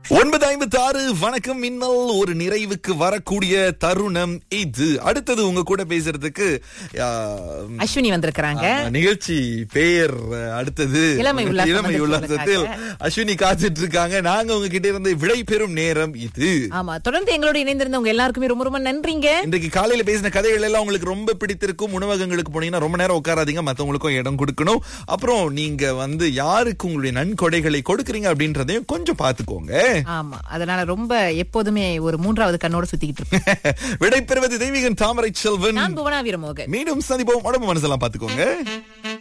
ஒன்பது ஐம்பத்தி ஆறு வணக்கம் மின்னல் ஒரு நிறைவுக்கு வரக்கூடிய தருணம் இது அடுத்தது உங்க கூட பேசுறதுக்கு ஆ, அஸ்வினி வந்திருக்கிறாங்க ஆ, நிகழ்ச்சி பெயர் அடுத்தது இளமை உல்லாசம் இளமை வந்து உல்லாசத்தில் சொல்லுங்க. அஸ்வினி காத்துட்டு இருக்காங்க நாங்க உங்ககிட்ட இருந்து விடை பெறும் நேரம் இது ஆமா தொடர்ந்து எங்களோட இணைந்திருந்தவங்க எல்லாருக்குமே ரொம்ப ரொம்ப நன்றிங்க இன்றைக்கு காலையில பேசின கதைகள் எல்லாம் உங்களுக்கு ரொம்ப பிடித்திருக்கும் உணவகங்களுக்கு போனீங்கன்னா ரொம்ப நேரம் உட்காராதீங்க மத்தவங்களுக்கும் இடம் கொடுக்கணும் அப்புறம் நீங்க வந்து யாருக்கு உங்களுடைய நன்கொடைகளை கொடுக்கறீங்க அப்படின்றதையும் கொஞ்சம் பாத்துக்கோங்க ஆமா அதனால ரொம்ப எப்போதுமே ஒரு மூன்றாவது கண்ணோட சுத்திக்கிட்டு இருப்பேன் விடை பெறுவது தெய்வீகன் தாமரை செல்வன் நான் புவனா வீரமோகன் மீண்டும் சந்திப்போம் உடம்பு மனசெல்லாம் பாத்துக்கோங்க